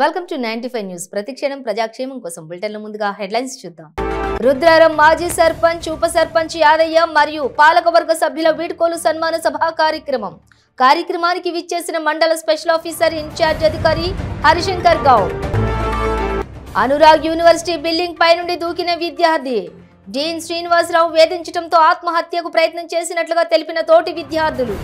welcome to ninety five news ప్రతిక్షణం ప్రజాక్షేమం కోసం బులెటిన్ల ముందుగా హెడ్లైన్స్ చూద్దాం రుద్రారం మాజీ సర్పంచ్ ఉప సర్పంచ్ యాదయ్య మరియు పాలకవర్గ సభ్యుల వీడ్కోలు సన్మాన సభ కార్యక్రమం కార్యక్రమానికి విచ్చేసిన మండల స్పెషల్ ఆఫీసర్ ఇన్ఛార్జ్ అధికారి హరిశంకర్ గౌడ్ అనురాగ్ యూనివర్సిటీ బిల్డింగ్ పై నుండి దూకిన విద్యార్థి డీన్ శ్రీనివాసరావు వేధించడంతో ఆత్మహత్యకు ప్రయత్నం చేసినట్లుగా తెలిపిన తోటి విద్యార్థులు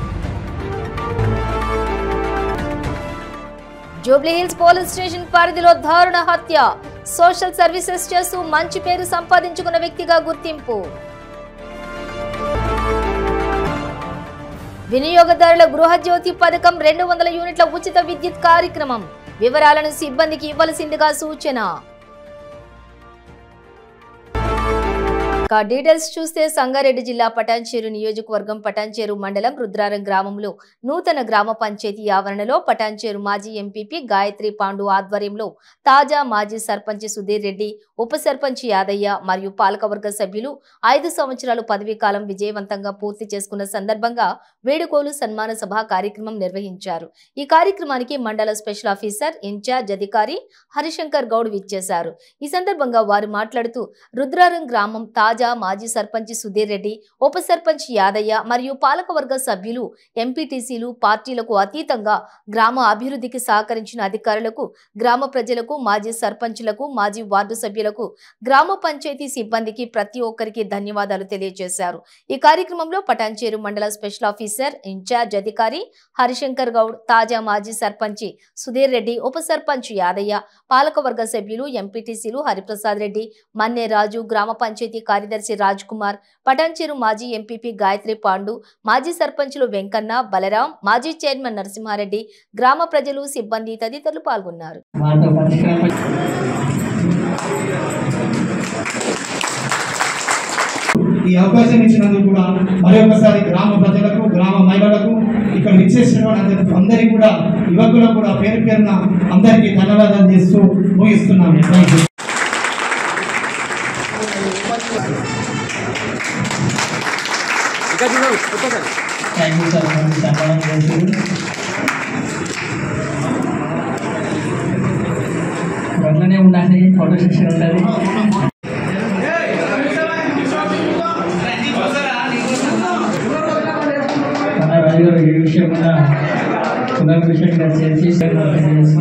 జూబ్లీహిల్స్ పోలీస్ స్టేషన్ పరిధిలో దారుణ హత్య సోషల్ సర్వీసెస్ చేస్తూ మంచి పేరు సంపాదించుకున్న వ్యక్తిగా గుర్తింపు వినియోగదారుల గృహజ్యోతి పథకం రెండు వందల యూనిట్ల ఉచిత విద్యుత్ కార్యక్రమం వివరాలను సిబ్బందికి ఇవ్వవలసిందిగా సూచన ఇక డీటెయిల్స్ చూస్తే సంగారెడ్డి జిల్లా పటాన్చేరు నియోజకవర్గం పటాన్చేరు మండలం రుద్రారం గ్రామంలో నూతన గ్రామ పంచాయతీ ఆవరణలో పటాన్చేరు మాజీ ఎంపీపీ గాయత్రి పాండు ఆధ్వర్యంలో తాజా మాజీ సర్పంచ్ సుధీర్ రెడ్డి ఉప సర్పంచ్ యాదయ్య మరియు పాలకవర్గ సభ్యులు ఐదు సంవత్సరాలు పదవీ కాలం విజయవంతంగా పూర్తి చేసుకున్న సందర్భంగా వేడుకోలు సన్మాన సభ కార్యక్రమం నిర్వహించారు ఈ కార్యక్రమానికి మండల స్పెషల్ ఆఫీసర్ ఇన్ఛార్జ్ అధికారి హరిశంకర్ గౌడ్ విచ్చేశారు ఈ సందర్భంగా వారు మాట్లాడుతూ రుద్రారం గ్రామం తాజా మాజీ సర్పంచ్ సుధీర్ రెడ్డి ఉప సర్పంచ్ యాదయ్య మరియు పాలకవర్గ సభ్యులు ఎంపీటీసీలు పార్టీలకు అతీతంగా గ్రామ అభివృద్ధికి సహకరించిన అధికారులకు గ్రామ ప్రజలకు మాజీ సర్పంచులకు మాజీ వార్డు సభ్యులకు గ్రామ పంచాయతీ సిబ్బందికి ప్రతి ఒక్కరికి ధన్యవాదాలు తెలియజేశారు ఈ కార్యక్రమంలో పటాన్చేరు మండల స్పెషల్ ఆఫీసర్ ఇన్ఛార్జ్ అధికారి హరిశంకర్ గౌడ్ తాజా మాజీ సర్పంచి సుధీర్ రెడ్డి ఉప సర్పంచ్ యాదయ్య పాలకవర్గ సభ్యులు ఎంపీటీసీలు హరిప్రసాద్ రెడ్డి మన్నే రాజు గ్రామ పంచాయతీ కార్యదర్శి రాజ్ కుమార్ పటాన్చేరు మాజీ ఎంపీపీ గాయత్రి పాండు మాజీ సర్పంచులు వెంకన్న బలరాం మాజీ చైర్మన్ నరసింహారెడ్డి గ్రామ ప్రజలు సిబ్బంది తదితరులు పాల్గొన్నారు మాతో పరిష్కారం ఈ అవకాశం ఇచ్చినందుకు కూడా మరొకసారి గ్రామ ప్రజలకు గ్రామ మహిళలకు ఇక్కడ విచ్చేసిన అందరికీ అందరికీ కూడా యువకులకు కూడా పేరు పేరున అందరికీ ధన్యవాదాలు చేస్తూ ముగిస్తున్నాను thank you thank you sir మంచి సన్మానం చేశారు అట్లనే ఉండండి ఫోటో సెషన్ ఉంటుంది మన రాజు గారు ఈ విషయం మన పునర్విషయంగా చేసి చేసి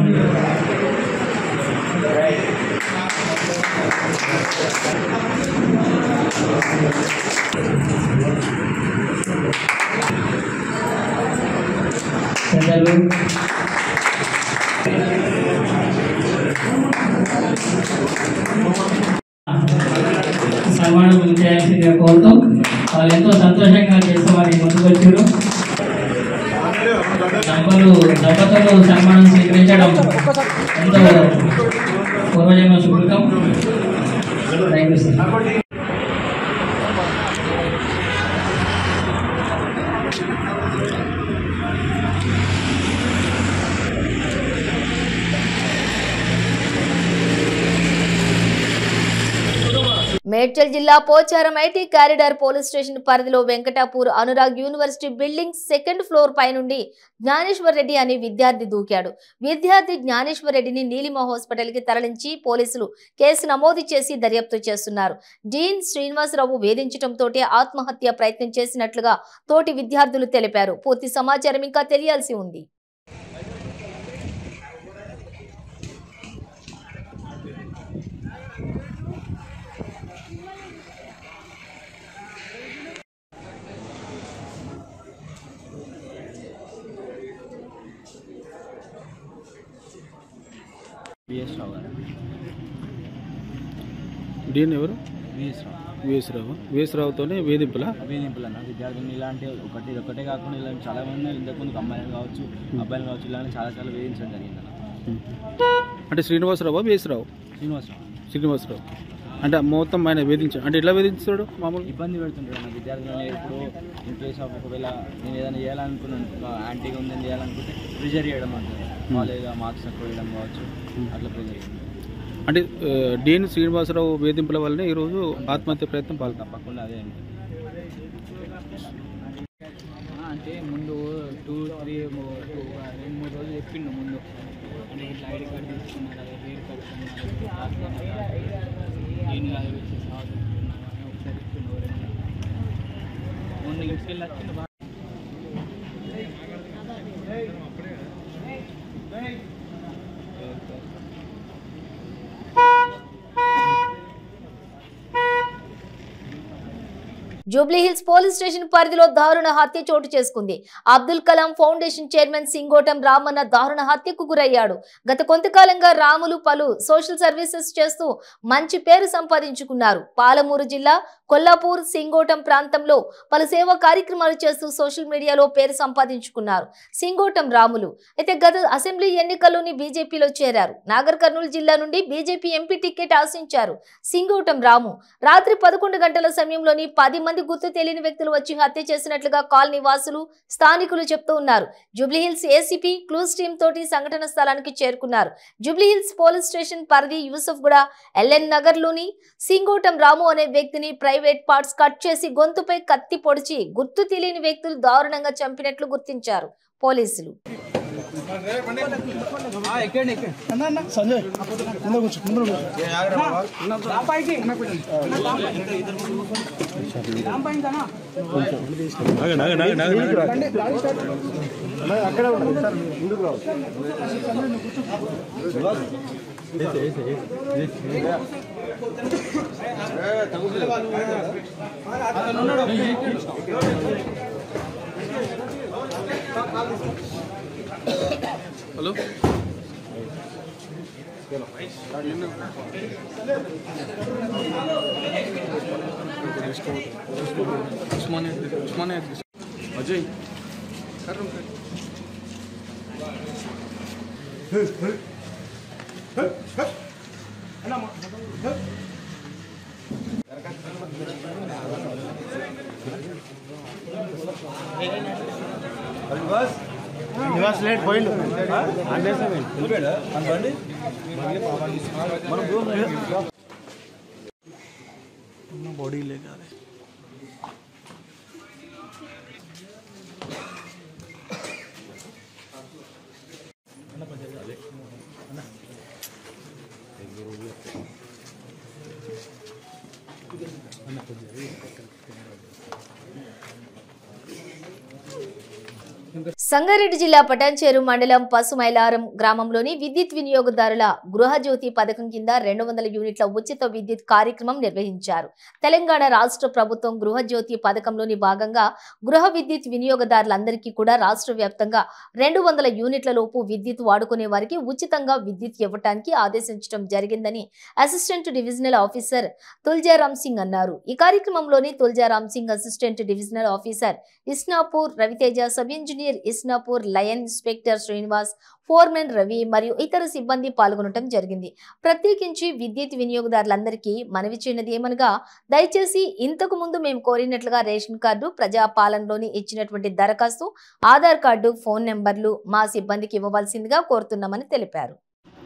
పెద్దలు సన్మానం చేయాల్సిందిగా కోరుతూ వాళ్ళు ఎంతో సంతోషంగా చేస్తామని ముందుకొచ్చారు దంపలు దంపతులు సన్మానం స్వీకరించడం ఎంతో పూర్వజన్మ సుకృతం థ్యాంక్ యూ సార్ మేడ్చల్ జిల్లా Pocharam IT corridor police station పరిధిలో Venkatapur Anurag university building second floor పై నుండి జ్ఞానేశ్వర్ రెడ్డి అనే విద్యార్థి దూకాడు విద్యార్థి జ్ఞానేశ్వర్ రెడ్డిని నీలిమ హాస్పిటల్ కి తరలించి పోలీసులు కేసు నమోదు చేసి దర్యాప్తు చేస్తున్నారు డీన్ శ్రీనివాసరావు వేధించడంతో ఆత్మహత్య ప్రయత్నం చేసినట్లుగా తోటి విద్యార్థులు తెలిపారు పూర్తి సమాచారం ఇంకా తెలియాల్సి ఉంది బిఎస్ రావు గారు డీన్ ఎవరు BS Rao VS Rao VS రావుతోనే వేధింపులా వేధింపులు అన్న విద్యార్థులు ఇలాంటి ఒకటి ఇది ఒకటే కాకుండా ఇలాంటి చాలా మంది ఇంతకుముందు అమ్మాయిలు కావచ్చు అబ్బాయిలు కావచ్చు ఇలాంటి చాలా చాలా వేధించడం జరిగింది అన్న అంటే శ్రీనివాసరావు విఎస్ రావు శ్రీనివాసరావు శ్రీనివాసరావు అంటే మొత్తం ఆయన వేధించాడు అంటే ఎట్లా వేధించాడు మామూలు ఇబ్బంది పెడుతుంటారు అన్న విద్యార్థులను ఇప్పుడు ఇన్ కేస్ ఆఫ్ ఒకవేళ నేను ఏదైనా చేయాలనుకున్నాను ఒక యాంటీగా ఉందని చేయాలనుకుంటే ప్రిజర్ చేయడం అంటారు కాలేజ్గా మార్క్స్ తక్కువ వేయడం కావచ్చు అట్లా ప్రిజర్ చేయడం అంటే ఆ, డీన్ శ్రీనివాసరావు వేధింపుల వల్లనే ఈరోజు ఆత్మహత్య ప్రయత్నం పాల్గొన్నాం తప్పకుండా అదే అండి అంటే ముందు టూ త్రీ టూ రెండు మూడు రోజులు చెప్పిండు ముందు అంటే ఇట్లా ఐడి కార్డు తీసుకున్నారు అదే పేరు కట్టుకున్నారు నేను అది వచ్చి సాగుతున్నాను అని ఒకసారి ఇచ్చిండు మొన్న ఇంటికి వెళ్ళి వచ్చిండు బాగా జూబ్లీహిల్స్ పోలీస్ స్టేషన్ పరిధిలో దారుణ హత్య చోటు చేసుకుంది అబ్దుల్ కలాం ఫౌండేషన్ చైర్మన్ సింగోటం రామన్న దారుణ హత్యకు గురయ్యాడు గత కొంతకాలంగా రాములు పలు సోషల్ సర్వీసెస్ చేస్తూ మంచి పేరు సంపాదించుకున్నారు పాలమూరు జిల్లా కొల్లాపూర్ సింగోటం ప్రాంతంలో పలు సేవా కార్యక్రమాలు చేస్తూ సోషల్ మీడియాలో పేరు సంపాదించుకున్నారు సింగోటం రాములు అయితే గత అసెంబ్లీ ఎన్నికల్లోని బీజేపీలో చేరారు నాగర్ కర్నూలు జిల్లా నుండి బీజేపీ ఎంపీ టికెట్ ఆశించారు సింగోటం రాము రాత్రి పదకొండు గంటల సమయంలోని పది మంది గుర్తు తెలియని వ్యక్తులు వచ్చి హత్య చేసినట్లుగా కాలనీ వాసులు స్థానికులు చెప్తూ ఉన్నారు జూబ్లీహిల్స్ ఏసీపీ క్లూస్ టీమ్ తోటి సంఘటన స్థలానికి చేరుకున్నారు జూబ్లీహిల్స్ పోలీస్ స్టేషన్ పరిధి యూసఫ్ కూడా ఎల్ఎన్ నగర్ లోని సింగోటం రాము అనే వ్యక్తిని ప్రైవేట్ పార్ట్స్ కట్ చేసి గొంతుపై కత్తి పొడిచి గుర్తు తెలియని వ్యక్తులు దారుణంగా చంపినట్లు గుర్తించారు పోలీసులు హలో ఉస్మానియా ఉస్మానియా అజయ్ బాడీ లేక సంగారెడ్డి జిల్లా పటాన్చేరు మండలం పసుమైలారం గ్రామంలోని విద్యుత్ వినియోగదారుల గృహజ్యోతి పథకం కింద రెండు వందల యూనిట్ల ఉచిత విద్యుత్ కార్యక్రమం నిర్వహించారు తెలంగాణ రాష్ట్ర ప్రభుత్వం గృహజ్యోతి పథకంలోని భాగంగా గృహ విద్యుత్ వినియోగదారులందరికీ కూడా రాష్ట్ర వ్యాప్తంగా రెండు వందల యూనిట్ల లోపు విద్యుత్ వాడుకునే వారికి ఉచితంగా విద్యుత్ ఇవ్వటానికి ఆదేశించడం జరిగిందని assistant divisional officer Tuljaram Singh అన్నారు ఈ కార్యక్రమంలోని Tuljaram Singh assistant divisional officer Isnapur Raviteja sub engineer Isnapur line inspector Srinivas foreman Ravi మరియు ఇతర సిబ్బంది పాల్గొనడం జరిగింది ప్రత్యేకించి విద్యుత్ వినియోగదారులందరికీ మనవి చేయనది ఏమనగా దయచేసి ఇంతకు ముందు మేము కోరినట్లుగా రేషన్ కార్డు ప్రజాపాలనలోని ఇచ్చినటువంటి దరఖాస్తు ఆధార్ కార్డు ఫోన్ నెంబర్లు మా సిబ్బందికి ఇవ్వవలసిందిగా కోరుతున్నామని తెలిపారు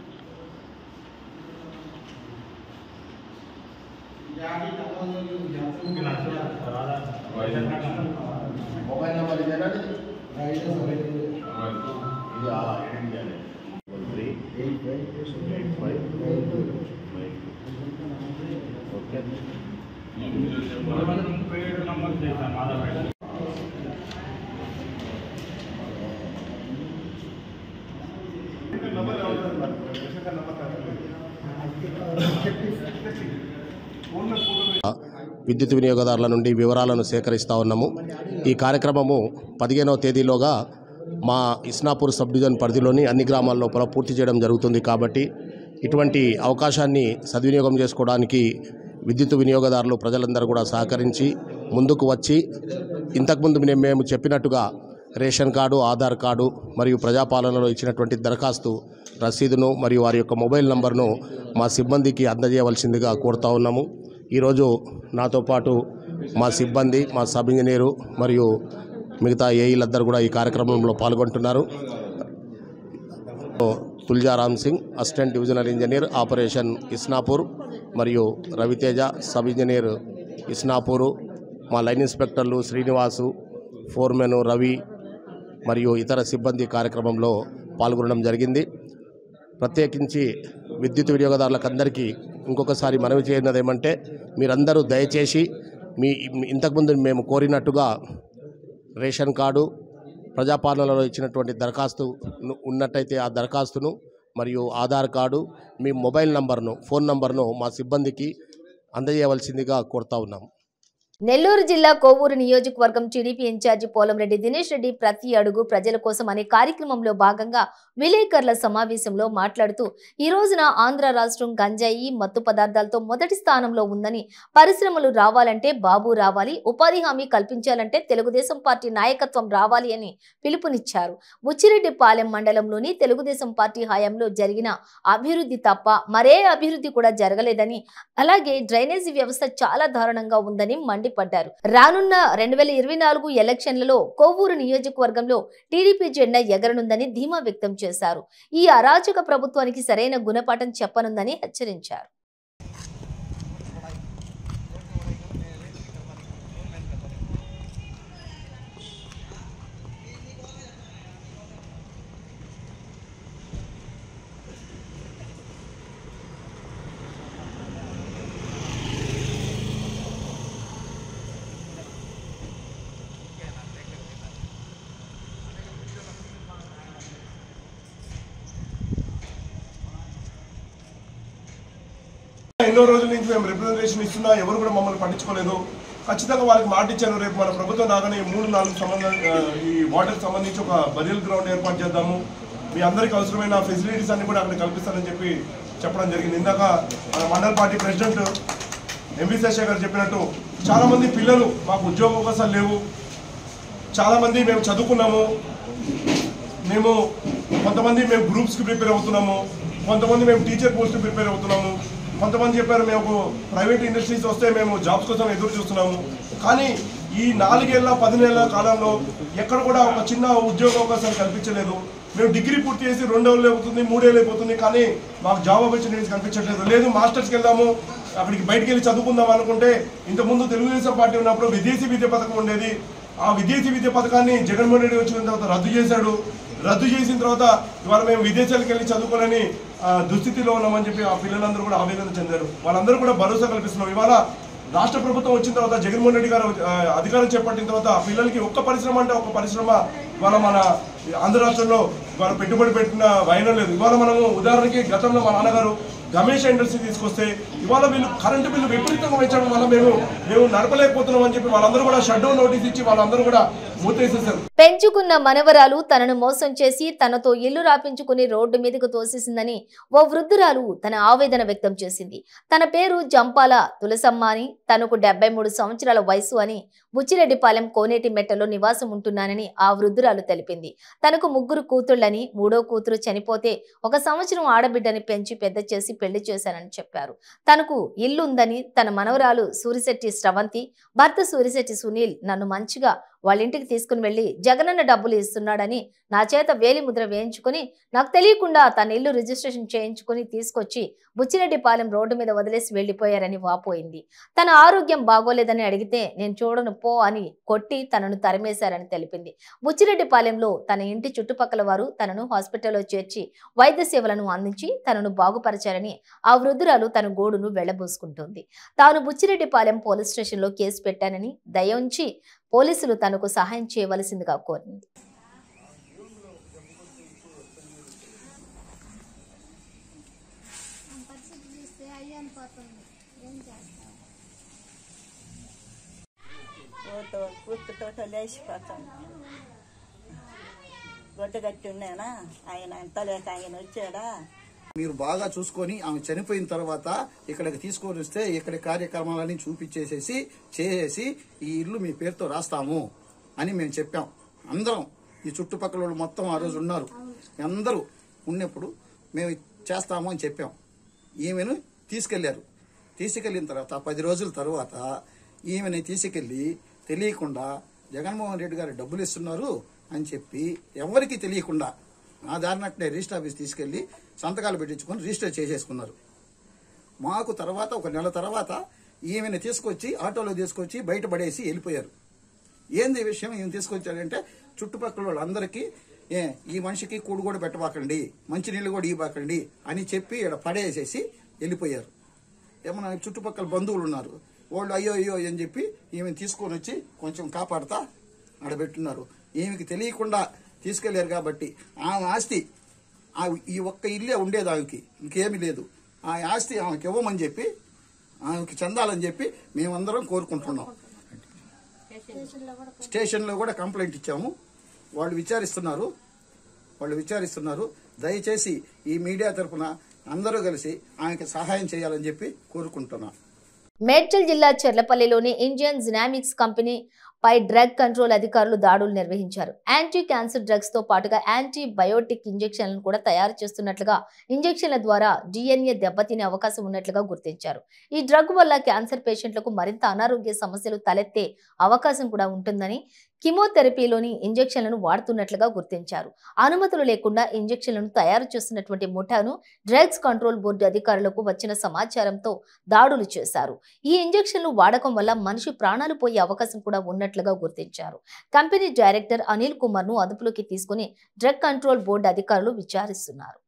విద్యుత్ వినియోగదారుల నుండి వివరాలను సేకరిస్తూ ఉన్నాము ఈ కార్యక్రమము పదిహేనవ తేదీలోగా మా ఇస్నాపూర్ సబ్ డివిజన్ పరిధిలోని అన్ని గ్రామాల లోపల పూర్తి చేయడం జరుగుతుంది కాబట్టి ఇటువంటి అవకాశాన్ని సద్వినియోగం చేసుకోవడానికి విద్యుత్ వినియోగదారులు ప్రజలందరూ కూడా సహకరించి ముందుకు వచ్చి ఇంతకుముందు మేము మేము చెప్పినట్టుగా రేషన్ కార్డు ఆధార్ కార్డు మరియు ప్రజాపాలనలో ఇచ్చినటువంటి దరఖాస్తు రసీదును మరియు వారి యొక్క మొబైల్ నంబర్ను మా సిబ్బందికి అందజేయవలసిందిగా కోరుతా ఉన్నాము ఈరోజు నాతో పాటు మా సిబ్బంది మా సబ్ ఇంజనీరు మరియు మిగతా ఏఈలందరూ కూడా ఈ కార్యక్రమంలో పాల్గొంటున్నారు Tuljaram Singh assistant divisional engineer operation Isnapur మరియు రవితేజ సబ్ ఇంజనీర్ ఇస్నాపూరు మా లైన్ ఇన్స్పెక్టర్లు శ్రీనివాసు ఫోర్మెను రవి మరియు ఇతర సిబ్బంది కార్యక్రమంలో పాల్గొనడం జరిగింది ప్రత్యేకించి విద్యుత్ వినియోగదారులకు అందరికీ ఇంకొకసారి మనవి చేయనది ఏమంటే మీరందరూ దయచేసి మీ ఇంతకుముందు మేము కోరినట్టుగా రేషన్ కార్డు ప్రజాపాలనలో ఇచ్చినటువంటి దరఖాస్తు ను- ఉన్నట్టయితే ఆ దరఖాస్తును మరియు ఆధార్ కార్డు మీ మొబైల్ నంబర్ను ఫోన్ నంబర్ను మా సిబ్బందికి అందజేయవలసిందిగా కోరుతా ఉన్నాం నెల్లూరు జిల్లా కోవూరు నియోజకవర్గం టీడీపీ ఇన్ఛార్జి పోలంరెడ్డి దినేష్ రెడ్డి ప్రతి అడుగు ప్రజల కోసం అనే కార్యక్రమంలో భాగంగా విలేకరుల సమావేశంలో మాట్లాడుతూ ఈ రోజున ఆంధ్ర రాష్ట్రం గంజాయి మత్తు పదార్థాలతో మొదటి స్థానంలో ఉందని పరిశ్రమలు రావాలంటే బాబు రావాలి ఉపాధి హామీ కల్పించాలంటే తెలుగుదేశం పార్టీ నాయకత్వం రావాలి అని పిలుపునిచ్చారు బుచ్చిరెడ్డిపాలెం మండలంలోని తెలుగుదేశం పార్టీ హయాంలో జరిగిన అభివృద్ధి తప్ప మరే అభివృద్ధి కూడా జరగలేదని అలాగే డ్రైనేజీ వ్యవస్థ చాలా దారుణంగా ఉందని మండిపడ్డారు రానున్న రెండు వేల ఇరవై నాలుగు ఎలక్షన్లలో కొవ్వూరు నియోజకవర్గంలో టీడీపీ జెండా ఎగరనుందని ధీమా వ్యక్తం చేశారు ఈ అరాచక ప్రభుత్వానికి సరైన గుణపాఠం చెప్పనుందని హెచ్చరించారు ఎన్నో రోజుల నుంచి మేము రిప్రజెంటేషన్ ఇస్తున్నా ఎవరు కూడా మమ్మల్ని పట్టించుకోలేదు ఖచ్చితంగా వాళ్ళకి మాట ఇచ్చాను రేపు మన ప్రభుత్వం రాగానే ఈ మూడు నాలుగు సంబంధం ఆ, ఈ వాటర్ సంబంధించి ఒక బరియల్ గ్రౌండ్ ఏర్పాటు చేద్దాము మీ అందరికి అవసరమైన ఫెసిలిటీస్ అన్ని కూడా అక్కడ కల్పిస్తానని చెప్పి చెప్పడం జరిగింది ఇందాక మన మండల పార్టీ ప్రెసిడెంట్ ఎంవి శేషయ్య గారు చెప్పినట్టు చాలా మంది పిల్లలు మాకు ఉద్యోగ అవకాశాలు లేవు చాలా మంది మేము చదువుకున్నాము మేము కొంతమంది మేము గ్రూప్స్కి ప్రిపేర్ అవుతున్నాము కొంతమంది మేము టీచర్ పోస్ట్ ప్రిపేర్ అవుతున్నాము కొంతమంది చెప్పారు మేము ప్రైవేట్ ఇండస్ట్రీస్ వస్తే మేము జాబ్స్ కోసం ఎదురు చూస్తున్నాము కానీ ఈ నాలుగేళ్ల పది నెలల కాలంలో ఎక్కడ కూడా ఒక చిన్న ఉద్యోగ అవకాశాలు కల్పించలేదు మేము డిగ్రీ పూర్తి చేసి రెండేళ్ళు అయిపోతుంది మూడేళ్ళు అయిపోతుంది కానీ మాకు జాబ్ ఆపర్చునిటీస్ కనిపించట్లేదు లేదు మాస్టర్స్కి వెళ్దాము అక్కడికి బయటికి వెళ్ళి చదువుకుందాం అనుకుంటే ఇంతకుముందు తెలుగుదేశం పార్టీ ఉన్నప్పుడు విదేశీ విద్య పథకం ఉండేది ఆ విదేశీ విద్య పథకాన్ని జగన్మోహన్ రెడ్డి వచ్చిన తర్వాత రద్దు చేశాడు రద్దు చేసిన తర్వాత ఇవాళ మేము విదేశాలకు వెళ్ళి చదువుకోవాలని ఆ, దుస్థితిలో ఉన్నామని చెప్పి ఆ పిల్లలందరూ కూడా ఆవేదన చెందారు వాళ్ళందరూ కూడా భరోసా కల్పిస్తున్నాం ఇవాళ రాష్ట్ర ప్రభుత్వం వచ్చిన తర్వాత జగన్మోహన్ రెడ్డి గారు ఆ, అధికారం చేపట్టిన తర్వాత ఆ పిల్లలకి ఒక్క పరిశ్రమ అంటే ఒక్క పరిశ్రమ ఇవాళ మన ఆంధ్ర రాష్ట్రంలో ఇవాళ పెట్టుబడి పెట్టిన వైనం లేదు ఇవాళ మనము ఉదాహరణకి గతంలో మా నాన్నగారు గమేష్ ఇండస్ట్రీ తీసుకొస్తే ఇవాళ వీళ్ళు కరెంటు బిల్లు విపరీతంగా పెంచడం వల్ల మేము మేము నడపలేకపోతున్నాం అని చెప్పి వాళ్ళందరూ కూడా షట్ డౌన్ నోటీస్ ఇచ్చి వాళ్ళందరూ కూడా మూతేసేసారు పెంచుకున్న మనవరాలు తనను మోసం చేసి తనతో ఇల్లు రాపించుకుని రోడ్డు మీదకు తోసేసిందని ఓ వృద్ధురాలు తన ఆవేదన వ్యక్తం చేసింది తన పేరు జంపాల తులసమ్మ అని తనకు డెబ్బై మూడు సంవత్సరాల వయసు అని బుచ్చిరెడ్డిపాలెం కోనేటి మెట్టలో నివాసం ఉంటున్నానని ఆ వృద్ధురాలు తెలిపింది తనకు ముగ్గురు కూతుళ్ళని మూడో కూతురు చనిపోతే ఒక సంవత్సరం ఆడబిడ్డని పెంచి పెద్ద చేసి పెళ్లి చేశానని చెప్పారు తనకు ఇల్లు ఉందని తన మనవరాలు సూరిశెట్టి స్రవంతి భర్త సూరిశెట్టి సునీల్ నన్ను మంచిగా వాళ్ళ ఇంటికి తీసుకుని వెళ్ళి జగనన్న డబ్బులు ఇస్తున్నాడని నా చేత వేలి ముద్ర వేయించుకుని నాకు తెలియకుండా తన ఇల్లు రిజిస్ట్రేషన్ చేయించుకుని తీసుకొచ్చి బుచ్చిరెడ్డిపాలెం రోడ్డు మీద వదిలేసి వెళ్లిపోయారని వాపోయింది తన ఆరోగ్యం బాగోలేదని అడిగితే నేను చూడను పో అని కొట్టి తనను తరిమేశారని తెలిపింది బుచ్చిరెడ్డిపాలెంలో తన ఇంటి చుట్టుపక్కల వారు తనను హాస్పిటల్లో చేర్చి వైద్య సేవలను అందించి తనను బాగుపరిచారని ఆ వృద్ధురాలు తన గోడును వెళ్లబోసుకుంటోంది తాను బుచ్చిరెడ్డిపాలెం పోలీస్ స్టేషన్లో కేసు పెట్టానని దయ ఉంచి పోలీసులు తనకు సహాయం చేయవలసిందిగా కోరింది ఓతో కూతుతో లేచిపోతాను గొడ్డ కట్టి ఉన్నానా ఆయన ఎంత లేక ఆయన వచ్చాడా మీరు బాగా చూసుకొని ఆమె చనిపోయిన తర్వాత ఇక్కడికి తీసుకొని వస్తే ఇక్కడి కార్యక్రమాలన్నీ చూపించేసేసి చేసేసి ఈ ఇల్లు మీ పేరుతో రాస్తాము అని మేము చెప్పాం అందరం ఈ చుట్టుపక్కల వాళ్ళు మొత్తం ఆ రోజు ఉన్నారు అందరూ ఉన్నప్పుడు మేము చేస్తాము అని చెప్పాం ఈమెను తీసుకెళ్లారు తీసుకెళ్లిన తర్వాత పది రోజుల తర్వాత ఈమెని తీసుకెళ్లి తెలియకుండా జగన్మోహన్ రెడ్డి గారు డబ్బులు ఇస్తున్నారు అని చెప్పి ఎవరికి తెలియకుండా నా దారినట్టే రిజిస్టర్ ఆఫీస్ తీసుకెళ్లి సంతకాలు పెట్టించుకొని రిజిస్టర్ చేసేసుకున్నారు మాకు తర్వాత ఒక నెల తర్వాత ఈమెను తీసుకొచ్చి ఆటోలో తీసుకొచ్చి బయట పడేసి వెళ్ళిపోయారు ఏంది ఈ విషయం ఈమె తీసుకొచ్చారంటే చుట్టుపక్కల వాళ్ళందరికీ ఏ ఈ మనిషికి కూడు కూడా పెట్టబాకండి మంచినీళ్ళు కూడా ఇవ్వకండి అని చెప్పి ఇక్కడ పడేసేసి వెళ్ళిపోయారు ఏమన్నా చుట్టుపక్కల బంధువులు ఉన్నారు వాళ్ళు అయ్యో అయ్యో అని చెప్పి ఈమె తీసుకొని వచ్చి కొంచెం కాపాడుతా ఆడబెట్టున్నారు ఈమెకి తెలియకుండా తీసుకెళ్లారు కాబట్టి ఆమె ఆస్తి ఆ ఈ ఒక్క ఇల్లే ఉండేది ఆమెకి ఇంకేమీ లేదు ఆ ఆస్తి ఆమెకి ఇవ్వమని చెప్పి ఆమెకి చెందాలని చెప్పి మేమందరం కోరుకుంటున్నాం స్టేషన్లో కూడా కంప్లైంట్ ఇచ్చాము వాళ్ళు విచారిస్తున్నారు వాళ్ళు విచారిస్తున్నారు దయచేసి ఈ మీడియా తరఫున అందరూ కలిసి ఆమెకి సహాయం చేయాలని చెప్పి కోరుకుంటున్నాం మేడ్చల్ జిల్లా చెర్లపల్లిలోని ఇండియన్ జినామిక్స్ కంపెనీ పై డ్రగ్ కంట్రోల్ అధికారులు దాడులు నిర్వహించారు యాంటీ క్యాన్సర్ డ్రగ్స్ తో పాటుగా యాంటీ బయోటిక్ ఇంజెక్షన్లను కూడా తయారు చేస్తున్నట్లుగా ఇంజెక్షన్ల ద్వారా డిఎన్ఏ దెబ్బతినే అవకాశం ఉన్నట్లుగా గుర్తించారు ఈ డ్రగ్ వల్ల క్యాన్సర్ పేషెంట్లకు మరింత అనారోగ్య సమస్యలు తలెత్తే అవకాశం కూడా ఉంటుందని కిమోథెరపీలోని ఇంజెక్షన్లను వాడుతున్నట్లుగా గుర్తించారు అనుమతులు లేకుండా ఇంజెక్షన్లను తయారు చేస్తున్నటువంటి ముఠాను డ్రగ్స్ కంట్రోల్ బోర్డు అధికారులకు వచ్చిన సమాచారంతో దాడులు చేశారు ఈ ఇంజెక్షన్లు వాడకం వల్ల మనిషి ప్రాణాలు పోయే అవకాశం కూడా ఉన్నట్లుగా గుర్తించారు కంపెనీ డైరెక్టర్ అనిల్ కుమార్ ను అదుపులోకి తీసుకుని డ్రగ్ కంట్రోల్ బోర్డు అధికారులు విచారిస్తున్నారు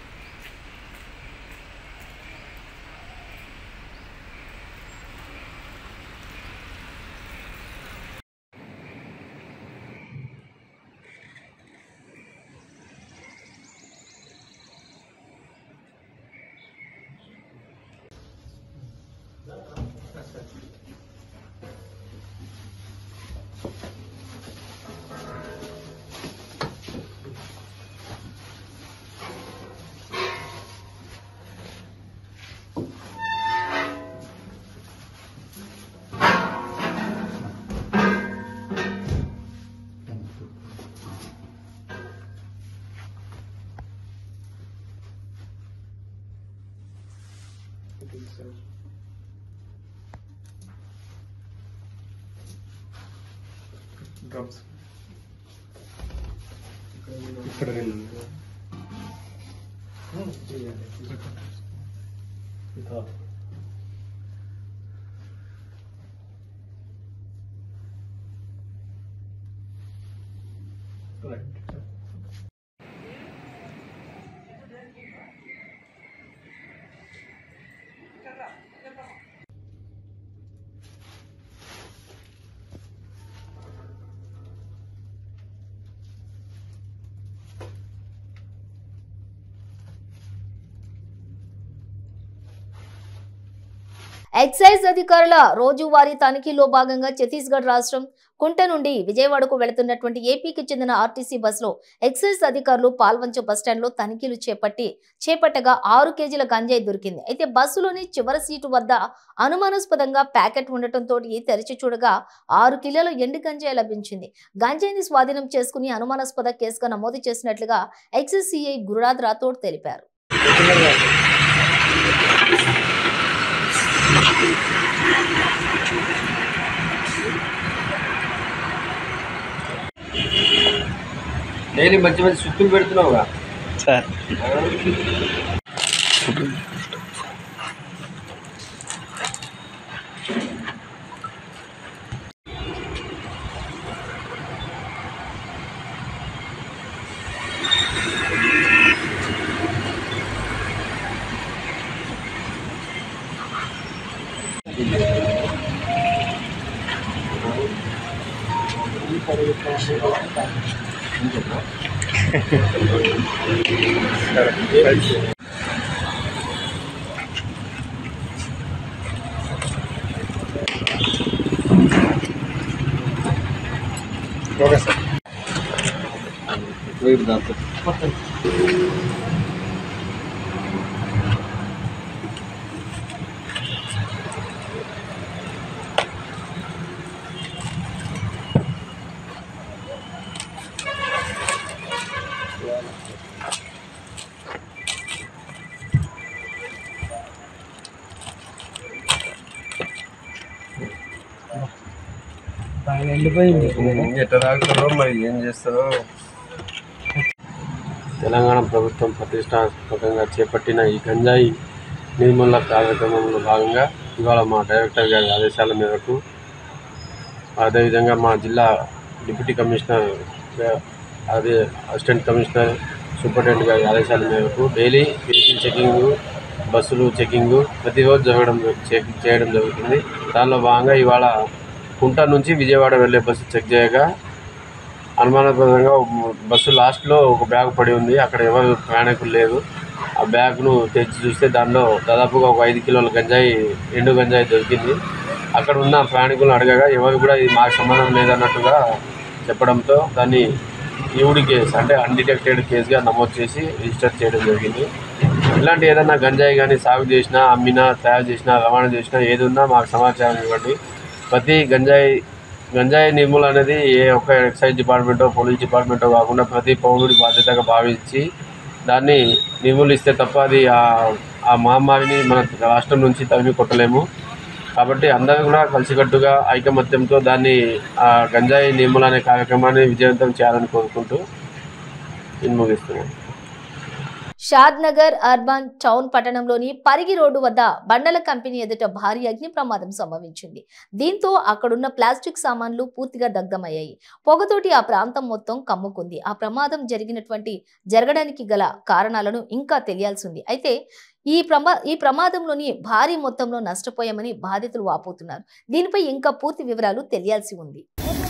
డ్రమ్స్ ఇక్కడ రెండు రైట్ ఎక్సైజ్ అధికారుల రోజువారీ తనిఖీలో భాగంగా ఛత్తీస్గఢ్ రాష్ట్రం కుంట నుండి విజయవాడకు వెళుతున్నటువంటి ఏపీకి చెందిన ఆర్టీసీ బస్సులో ఎక్సైజ్ అధికారులు పాల్వంచ బస్టాండ్లో తనిఖీలు చేపట్టి చేపట్టగా ఆరు కేజీల గంజాయి దొరికింది అయితే బస్సులోని చివరి సీటు వద్ద అనుమానాస్పదంగా ప్యాకెట్ ఉండటంతో తెరిచి చూడగా ఆరు కిలోల ఎండు గంజాయి లభించింది గంజాయిని స్వాధీనం చేసుకుని అనుమానాస్పద కేసుగా నమోదు చేసినట్లుగా ఎక్సైజ్ సిఐ గురునాథ్ రాథోడ్ తెలిపారు డైలీ మంచి మంచి సుత్తులు పెడుతున్నావుగా సార్ ఓకే సార్ వైపు దాంతో ఎట్లా తాగుతారో మరి ఏం చేస్తారో తెలంగాణ ప్రభుత్వం ప్రతిష్టాత్మకంగా చేపట్టిన ఈ గంజాయి నిర్మూలన కార్యక్రమంలో భాగంగా ఇవాళ మా డైరెక్టర్ గారి ఆదేశాల మేరకు అదేవిధంగా మా జిల్లా డిప్యూటీ కమిషనర్ గా- అదే అసిస్టెంట్ కమిషనర్ సూపరింటెండెంట్ గారి ఆదేశాల మేరకు డైలీ వెహికల్ చెకింగ్ బస్సులు చెకింగ్ ప్రతిరోజు జరగడం చెక్ చేయడం జరుగుతుంది దానిలో భాగంగా ఇవాళ కుంట నుంచి విజయవాడ వెళ్ళే బస్సు చెక్ చేయగా అనుమానాస్పదంగా బస్సు లాస్ట్లో ఒక బ్యాగ్ పడి ఉంది అక్కడ ఎవరు ప్రయాణికులు లేరు ఆ బ్యాగ్ను తెచ్చి చూస్తే దానిలో దాదాపుగా ఒక ఐదు కిలోల గంజాయి ఎండు గంజాయి దొరికింది అక్కడ ఉన్న ప్రయాణికులను అడగగా ఎవరు కూడా ఇది మాకు సంబంధం లేదన్నట్టుగా చెప్పడంతో దాన్ని ఈవుడి కేసు అంటే అన్డిటెక్టెడ్ కేసుగా నమోదు చేసి రిజిస్టర్ చేయడం జరిగింది ఇలాంటి ఏదైనా గంజాయి కానీ సాగు చేసినా అమ్మినా తయారు చేసినా రవాణా చేసినా ఏది ఉన్నా మాకు సమాచారం ఇవ్వండి ప్రతి గంజాయి గంజాయి నిర్మూలన అనేది ఏ ఒక్క ఎక్సైజ్ డిపార్ట్మెంటో పోలీస్ డిపార్ట్మెంటో కాకుండా ప్రతి పౌరుడి బాధ్యతగా భావించి దాన్ని నిర్మూలిస్తే తప్ప అది ఆ- ఆ మహమ్మారిని మన రాష్ట్రం నుంచి తరిమి కొట్టలేము కాబట్టి అందరూ కూడా కలిసికట్టుగా ఐకమత్యంతో దాన్ని ఆ గంజాయి నిర్మూలన అనే కార్యక్రమాన్ని విజయవంతం చేయాలని కోరుకుంటూ నేను ముగిస్తున్నాను షాద్ నగర్ అర్బన్ టౌన్ పట్టణంలోని పరిగి రోడ్డు వద్ద బండల కంపెనీ ఎదుట భారీ అగ్ని ప్రమాదం సంభవించింది దీంతో అక్కడున్న ప్లాస్టిక్ సామాన్లు పూర్తిగా దగ్ధమయ్యాయి పొగతోటి ఆ ప్రాంతం మొత్తం కమ్ముకుంది ఆ ప్రమాదం జరిగినటువంటి జరగడానికి గల కారణాలను ఇంకా తెలియాల్సి ఉంది అయితే ఈ ప్రమా ఈ ప్రమాదంలోని భారీ మొత్తంలో నష్టపోయామని బాధితులు వాపోతున్నారు దీనిపై ఇంకా పూర్తి వివరాలు తెలియాల్సి ఉంది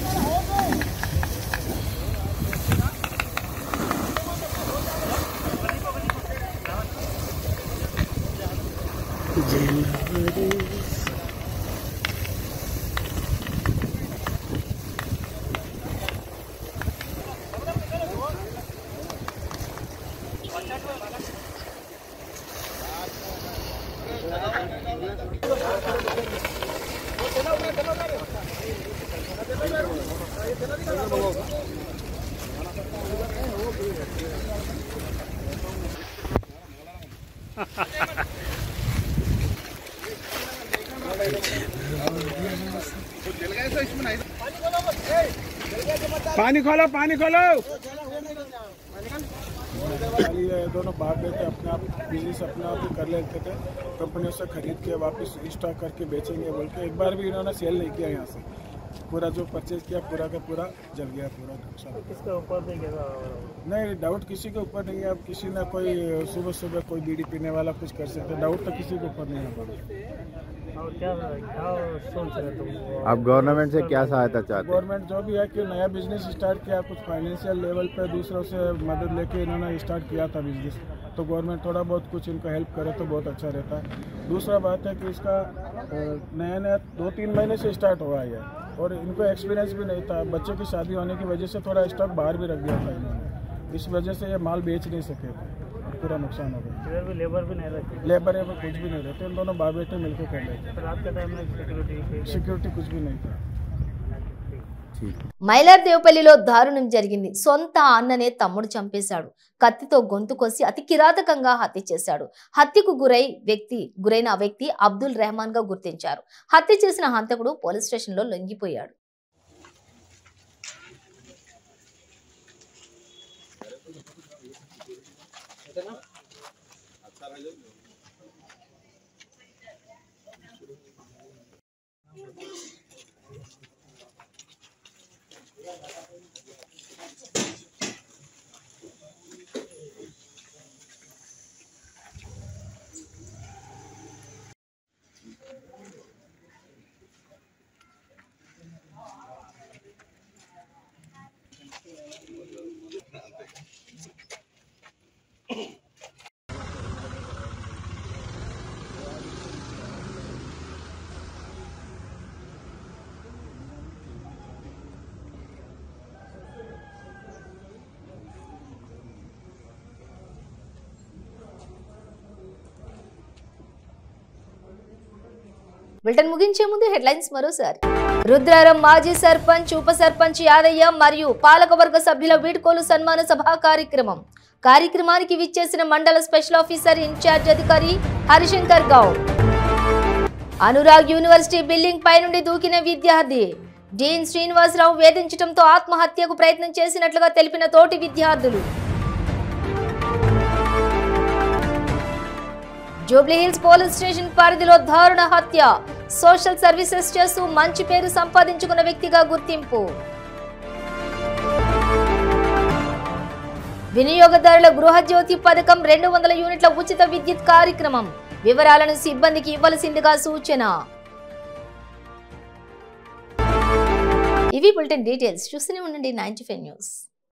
पानी खोलो पानी खोलो ये दोनों बाप बेटे अपने आप बिजनेस अपने आप ही कर लेते थे कंपनियों से खरीद के वापस स्टॉक करके बेचेंगे बोल के एक बार भी इन्होंने सेल नहीं किया यहाँ से पूरा जो परचेज किया पूरा का पूरा जल गया पूरा नुकसान किसके ऊपर नहीं गया नहीं डाउट किसी के ऊपर नहीं है अब किसी ने कोई सुबह सुबह कोई बीड़ी पीने वाला कुछ कर सकते डाउट तो किसी के ऊपर नहीं है हमारा और क्या क्या सोच रहे तुम आप गवर्नमेंट से क्या सहायता चाहते हैं गवर्नमेंट जो भी है कि नया बिजनेस स्टार्ट किया कुछ फाइनेंशियल लेवल पे दूसरों से मदद लेके इन्होंने स्टार्ट किया था बिजनेस तो गवर्नमेंट थोड़ा बहुत कुछ इनको हेल्प करे तो बहुत अच्छा रहता है दूसरा बात है कि इसका अ, नया नया दो तीन महीने से स्टार्ट हुआ है ये और इनको एक्सपीरियंस भी नहीं था बच्चे की शादी होने की वजह से थोड़ा स्टॉक बाहर भी रख दिया था इन्होंने इस वजह से ये माल बेच नहीं सके थे और पूरा नुकसान हो गया इधर भी लेबर भी नहीं रखते लेबर वेबर कुछ भी नहीं रहते इन दोनों बाप बेटे मिलकर कर लेते तो रात के टाइम में सिक्योरिटी सिक्योरिटी कुछ भी नहीं था మైలార్ దేవపల్లిలో దారుణం జరిగింది సొంత అన్ననే తమ్ముడు చంపేశాడు కత్తితో గొంతు కోసి అతి కిరాతకంగా హత్య చేశాడు హత్యకు గురై వ్యక్తి గురైన ఆ వ్యక్తి అబ్దుల్ రెహమాన్ గా గుర్తించారు హత్య చేసిన హంతకుడు పోలీస్ స్టేషన్ లో లొంగిపోయాడు బులెటిన్ ముగించే ముందు హెడ్లైన్స్ మరోసారి రుద్రారం మాజీ సర్పంచ్ ఉప సర్పంచ్ యాదయ్య మరియు పాలకవర్గ సభ్యుల వీడ్కోలు సన్మాన సభ కార్యక్రమం కార్యక్రమానికి విచ్చేసిన మండల స్పెషల్ ఆఫీసర్ ఇన్ఛార్జ్ అధికారి హరిశంకర్ గౌడ్ అనురాగ్ యూనివర్సిటీ బిల్డింగ్ పై నుండి దూకిన విద్యార్థి డీన్ శ్రీనివాసరావు వేధించడంతో ఆత్మహత్యకు ప్రయత్నం చేసినట్లుగా తెలిపిన తోటి విద్యార్థులు జూబ్లీహిల్స్ పోలీస్ స్టేషన్ పరిధిలో దారుణ హత్య సోషల్ సర్వీసెస్ చేస్తూ మంచి పేరు సంపాదించుకున్న వ్యక్తిగా గుర్తింపు వినియోగదారుల గృహజ్యోతి పథకం రెండు వందల యూనిట్ల ఉచిత విద్యుత్ కార్యక్రమం వివరాలను సిబ్బందికి ఇవ్వాల్సిందిగా సూచన ఇవి బులెటిన్ డీటెయిల్స్ చూస్తూనే ఉండండి నైన్టీ ఫైవ్ న్యూస్